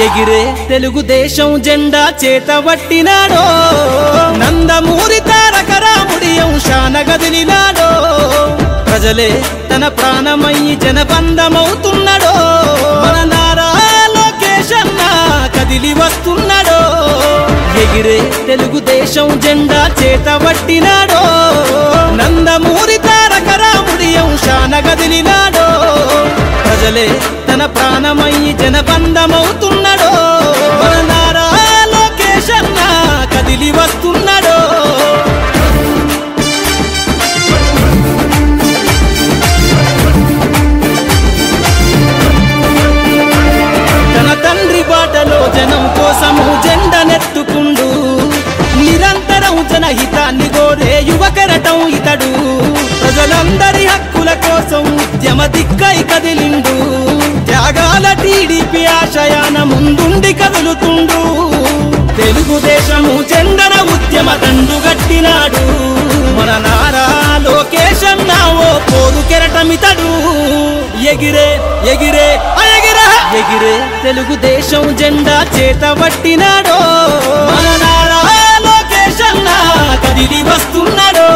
ఎగిరే తెలుగుదేశం జెండా చేతబట్టినాడో నందమూరి తారక రాముడి అంశాన గదిలినాడో ప్రజలే తన ప్రాణమయ్యి జనబంధమవుతున్నాడో మన నారా లోకేష్ అన్న కదిలి వస్తున్నాడో ఎగిరే తెలుగుదేశం జెండా చేతబట్టినాడో నందమూరి తారక రాముడి అంశాన గదిలినాడో ప్రజలే తన ప్రాణమయ్యి జనబంధమవుతున్నాడో మన నారా లోకేష్ అన్న కదిలి వస్తున్నాడో తన తండ్రి బాటలో జనం కోసము జెండనెత్తుకుండు నిరంతరం జనహితాన్ని కోరే యువకరటం ఇతడు ప్రజలందరి హక్కుల కోసం ఉద్యమ దిక్కై కదిలిండు త్యాగాల టీడీపీ ఆశయాన ముందుండి కదులుతుండు తెలుగుదేశము జెండన ఉద్యమ దండు గట్టినాడు మన నారా లోకేశన్న ఓ పోరు కెరటమితడు ఎగిరే ఎగిరే ఆ ఎగిరే ఎగిరే తెలుగుదేశం జెండా చేతబట్టినాడో మన నారా లోకేశన్న కదిలి వస్తున్నాడో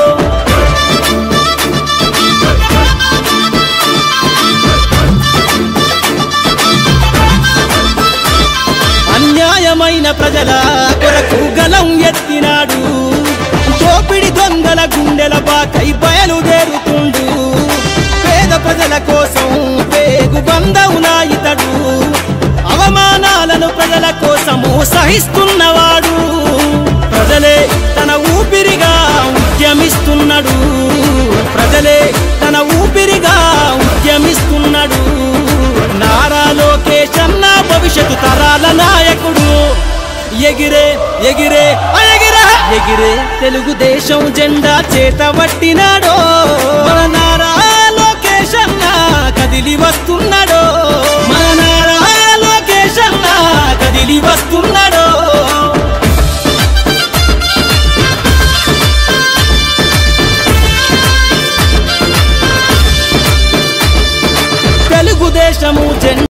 అన్యాయమైన ప్రజల కొరకు గలం ఎత్తినాడు దోపిడి దొంగల గుండెల బాకై బయలుదేరుతుండు పేద ప్రజల కోసం పేగు బంధవునా ఇతడు అవమానాలను ప్రజల కోసము సహిస్తున్నవాడు ప్రజలే తన ఊపిరిగా ఉద్యమిస్తున్నాడు ప్రజలే తన ఊపిరిగా ఉద్యమిస్తున్నాడు నారా లోకేష్ అన్న భవిష్యత్తు తరాల నాయకుడు ఎగిరే ఎగిరే ఆ ఎగిరే ఎగిరే తెలుగుదేశం జెండా చేతబట్టినాడో మన నారా లోకేష్ అన్న కదిలి వస్తున్నాడో మన నారా లోకేష్ అన్న కదిలి వస్తున్నాడో తెలుగుదేశము జెండా